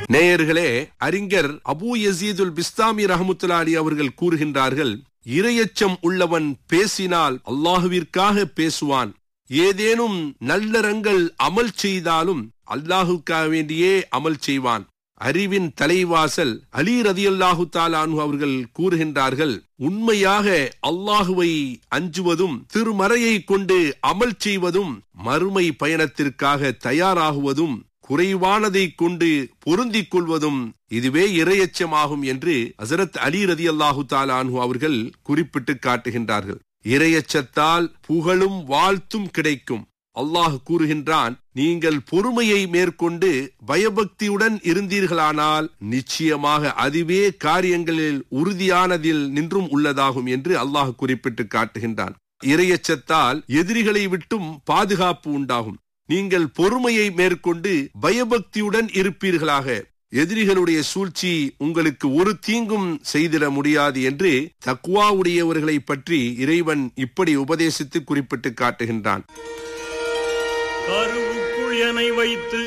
நேயர்களே அறிஞர் அபு யசீதுல் பிஸ்தாமி ரஹமுத்துல்லாலி அவர்கள் கூறுகின்றார்கள் இரையச்சம் உள்ளவன் பேசினால் அல்லாஹுவிற்காக பேசுவான் ஏதேனும் நல்லறங்கள் அமல் செய்தாலும் அல்லாஹுக்காக வேண்டியே அமல் செய்வான் அறிவின் தலைவாசல் அலி ரதியல்லாஹு தாலானு அவர்கள் கூறுகின்றார்கள் உண்மையாக அல்லாஹுவை அஞ்சுவதும் திருமறையை கொண்டு அமல் செய்வதும் மறுமை பயணத்திற்காக தயாராகுவதும் குறைவானதை கொண்டு பொருந்திக் கொள்வதும் இதுவே இரையச்சமாகும் என்று ஹசரத் அலி ரதி அல்லாஹு தாலானு அவர்கள் குறிப்பிட்டு காட்டுகின்றார்கள் இரையச்சத்தால் புகழும் வாழ்த்தும் கிடைக்கும் அல்லாஹ் கூறுகின்றான் நீங்கள் பொறுமையை மேற்கொண்டு பயபக்தியுடன் இருந்தீர்களானால் நிச்சயமாக அதுவே காரியங்களில் உறுதியானதில் நின்றும் உள்ளதாகும் என்று அல்லாஹ் குறிப்பிட்டு காட்டுகின்றான் இரையச்சத்தால் எதிரிகளை விட்டும் பாதுகாப்பு உண்டாகும் நீங்கள் பொறுமையை மேற்கொண்டு பயபக்தியுடன் இருப்பீர்களாக எதிரிகளுடைய சூழ்ச்சி உங்களுக்கு ஒரு தீங்கும் செய்திட முடியாது என்று தக்குவாவுடையவர்களை பற்றி இறைவன் இப்படி உபதேசித்து குறிப்பிட்டு காட்டுகின்றான் கருவுக்குள் எனை வைத்து